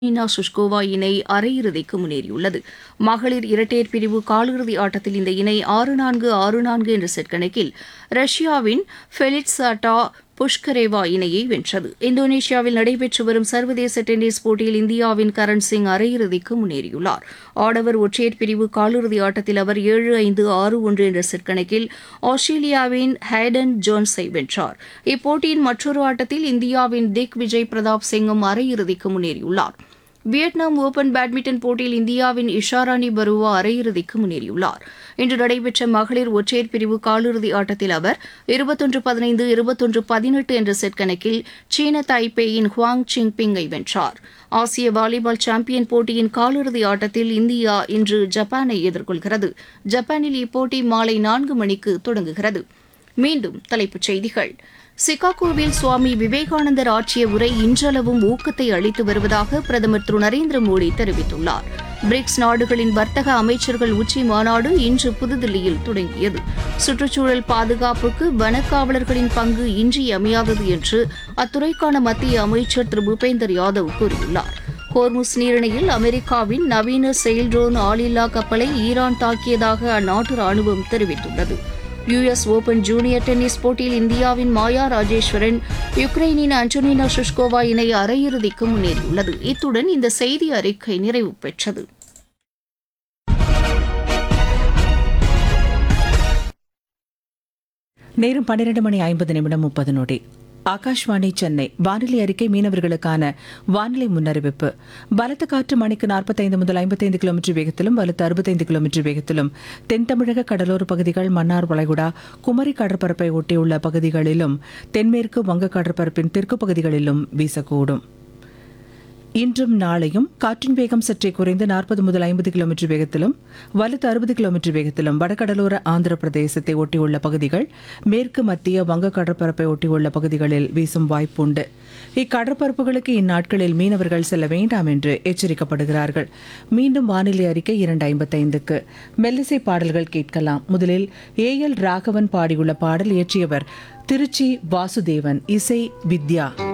நீனா Sushkova இணை அரையிறுதிக்கு முன்னேறியுள்ளது மகளிர் இரட்டையர் பிரிவு காலிறுதி ஆட்டத்தில் இந்த இணை ஆறு நான்கு ஆறு நான்கு என்ற செட் கணக்கில் ரஷ்யாவின் ஃபெலிட்சாட்டா புஷ்கரேவா இணையை வென்றது இந்தோனேஷியாவில் நடைபெற்று வரும் சர்வதேச டென்னிஸ் போட்டியில் இந்தியாவின் கரண் சிங் அரையிறுதிக்கு முன்னேறியுள்ளார் ஆடவர் ஒற்றையர் பிரிவு காலிறுதி ஆட்டத்தில் அவர் ஏழு ஐந்து ஆறு ஒன்று என்ற செட் கணக்கில் ஆஸ்திரேலியாவின் ஹேடன் ஜோன்ஸை வென்றார் இப்போட்டியின் மற்றொரு ஆட்டத்தில் இந்தியாவின் திக் விஜய் பிரதாப் சிங்கும் அரையிறுதிக்கு முன்னேறியுள்ளார் வியட்நாம் ஓபன் பேட்மிண்டன் போட்டியில் இந்தியாவின் இஷாராணி பருவா அரையிறுதிக்கு முன்னேறியுள்ளார் இன்று நடைபெற்ற மகளிர் ஒற்றையர் பிரிவு காலிறுதி ஆட்டத்தில் அவர் இருபத்தொன்று பதினைந்து இருபத்தொன்று பதினெட்டு என்ற செட் கணக்கில் சீன தாய்பேயின் ஹுவாங் சிங்பிங்கை வென்றார் ஆசிய வாலிபால் சாம்பியன் போட்டியின் காலிறுதி ஆட்டத்தில் இந்தியா இன்று ஜப்பானை எதிர்கொள்கிறது ஜப்பானில் இப்போட்டி மாலை நான்கு மணிக்கு தொடங்குகிறது மீண்டும் தலைப்புச் செய்திகள் சிகாகோவில் சுவாமி விவேகானந்தர் ஆற்றிய உரை இன்றளவும் ஊக்கத்தை அளித்து வருவதாக பிரதமர் திரு நரேந்திர மோடி தெரிவித்துள்ளார் பிரிக்ஸ் நாடுகளின் வர்த்தக அமைச்சர்கள் உச்சி மாநாடு இன்று புதுதில்லியில் தொடங்கியது சுற்றுச்சூழல் பாதுகாப்புக்கு வனக்காவலர்களின் பங்கு இன்றியமையாதது என்று அத்துறைக்கான மத்திய அமைச்சர் திரு பூபேந்தர் யாதவ் கூறியுள்ளார் ஹோர்முஸ் நீரிணையில் அமெரிக்காவின் நவீன செயல் ட்ரோன் ஆளில்லா கப்பலை ஈரான் தாக்கியதாக அந்நாட்டு ராணுவம் தெரிவித்துள்ளது யுஎஸ் ஓபன் ஜூனியர் டென்னிஸ் போட்டியில் இந்தியாவின் மாயா ராஜேஸ்வரன் யுக்ரைனின் அன்டோனினா சுஷ்கோவா இணை அரையிறுதிக்கு முன்னேறியுள்ளது இத்துடன் இந்த செய்தி அறிக்கை நிறைவு பெற்றது நேரம் பன்னிரண்டு மணி ஐம்பது நிமிடம் முப்பது நொடி ஆகாஷ்வாணி சென்னை வானிலை அறிக்கை மீனவர்களுக்கான வானிலை முன்னறிவிப்பு பலத்த காற்று மணிக்கு நாற்பத்தைந்து முதல் ஐம்பத்தைந்து கிலோமீட்டர் வேகத்திலும் வலுத்த அறுபத்தைந்து கிலோமீட்டர் வேகத்திலும் தென் தமிழக கடலோர பகுதிகள் மன்னார் வளைகுடா குமரி கடற்பரப்பை ஒட்டியுள்ள பகுதிகளிலும் தென்மேற்கு வங்க கடற்பரப்பின் தெற்கு பகுதிகளிலும் வீசக்கூடும் இன்றும் நாளையும் காற்றின் வேகம் சற்றே குறைந்து நாற்பது முதல் ஐம்பது கிலோமீட்டர் வேகத்திலும் வலுத்து அறுபது கிலோமீட்டர் வேகத்திலும் வடகடலோர ஆந்திர பிரதேசத்தை ஒட்டியுள்ள பகுதிகள் மேற்கு மத்திய வங்க கடற்பரப்பை ஒட்டியுள்ள பகுதிகளில் வீசும் வாய்ப்புண்டு இக்கடற்பரப்புகளுக்கு இந்நாட்களில் மீனவர்கள் செல்ல வேண்டாம் என்று எச்சரிக்கப்படுகிறார்கள் மீண்டும் வானிலை அறிக்கை இரண்டு ஐம்பத்தைந்துக்கு மெல்லிசை பாடல்கள் கேட்கலாம் முதலில் ஏ எல் ராகவன் பாடியுள்ள பாடல் இயற்றியவர் திருச்சி வாசுதேவன் இசை வித்யா